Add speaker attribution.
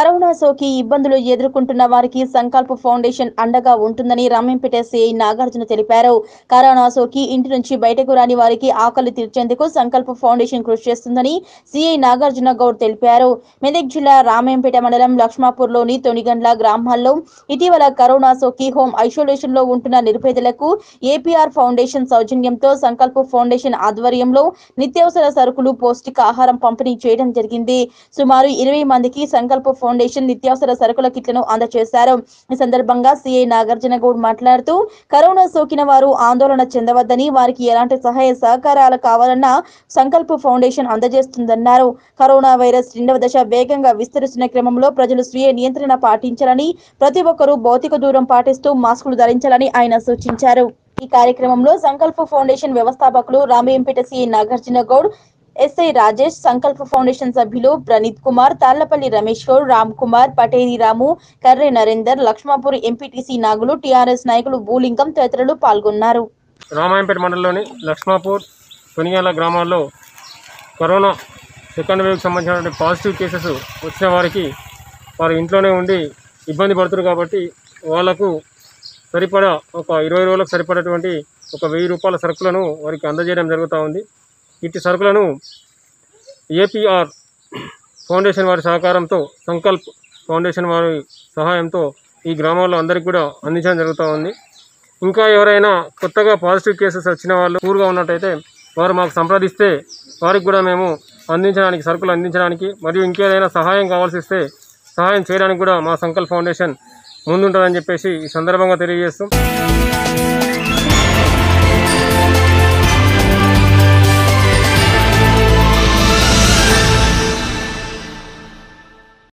Speaker 1: corona సోకి ఇబ్బందులు ఎదుర్కొంటున్న వారికి సంకల్ప్ ఫౌండేషన్ అండగా ఉంటుందని రామంపేట సిఐ నాగార్జున తెలిపారు కరోనా సోకి ఇంటి నుంచి బయటకు రాని వారికి ఆకలి తీర్చేందుకు సంకల్ప్ ఫౌండేషన్ కృషి చేస్తుందని సిఐ నాగార్జున గౌడ్ తెలిపారు మెదక్ జిల్లా రామంపేట మండలం లక్ష్మాపూర్లోని తొనిగండ్ల గ్రామాల్లో ఇటీవల కరోనా సోకి హోమ్ ఐసోలేషన్ లో ఉంటున్న నిరుపేదలకు ఏపీఆర్ ఫౌండేషన్ సౌజన్యంతో సంకల్ప్ ఫౌండేషన్ ఆధ్వర్యంలో నిత్యావసర సరుకులు పౌష్టికాహారం పంపిణీ చేయడం జరిగింది సుమారు ఇరవై మందికి సంకల్ప ఫౌండేషన్ నిత్యావసర సరుకుల కిట్లను అందజేశారు ఈ సందర్భంగా సిఐ నాగార్జున గౌడ్ మాట్లాడుతూ కరోనా సోకిన వారు ఆందోళన చెందవద్దని వారికి ఎలాంటి సహాయ సహకారాలు కావాలన్నా సంకల్ప ఫౌండేషన్ అందజేస్తుందన్నారు కరోనా వైరస్ రెండవ దశ వేగంగా విస్తరిస్తున్న క్రమంలో ప్రజలు స్వీయ నియంత్రణ పాటించాలని ప్రతి ఒక్కరూ భౌతిక దూరం పాటిస్తూ మాస్కులు ధరించాలని ఆయన సూచించారు ఈ కార్యక్రమంలో సంకల్ప ఫౌండేషన్ వ్యవస్థాపకులు Ramayampet CI Nagarjuna Goud SI Rajesh Sankalpa foundation సభ్యులు ప్రణీత్ కుమార్ తాళ్లపల్లి రమేష్ గౌడ్ రామ్ కుమార్ పటేరి రాము కర్రె నరేందర్ లక్ష్మాపూర్ ఎంపీటీసీ నాగులు టీఆర్ఎస్ నాయకులు భూలింగం తదితరులు పాల్గొన్నారు
Speaker 2: రామాయంపేట మండలంలోని లక్ష్మాపూర్ కొనియాల గ్రామాల్లో కరోనా సెకండ్ వేవ్కి సంబంధించినటువంటి పాజిటివ్ కేసెస్ వచ్చిన వారికి వారు ఇంట్లోనే ఉండి ఇబ్బంది పడుతున్నారు కాబట్టి వాళ్లకు సరిపడా ఒక ఇరవై రోజులకు సరిపడేటువంటి ఒక వెయ్యి రూపాయల సరుకులను వారికి అందజేయడం జరుగుతూ ఉంది ఇట్టి సరుకులను ఏపీఆర్ ఫౌండేషన్ వారి సహకారంతో సంకల్ప్ ఫౌండేషన్ వారి సహాయంతో ఈ గ్రామాల్లో అందరికీ కూడా అందించడం జరుగుతూ ఉంది ఇంకా ఎవరైనా కొత్తగా పాజిటివ్ కేసెస్ వచ్చిన వాళ్ళు పూర్గా ఉన్నట్టయితే వారు మాకు సంప్రదిస్తే వారికి కూడా మేము అందించడానికి సరుకులు అందించడానికి మరియు ఇంకేదైనా సహాయం కావాల్సి వస్తే సహాయం చేయడానికి కూడా మా సంకల్ప్ ఫౌండేషన్ ముందుంటుందని చెప్పేసి ఈ సందర్భంగా తెలియజేస్తూ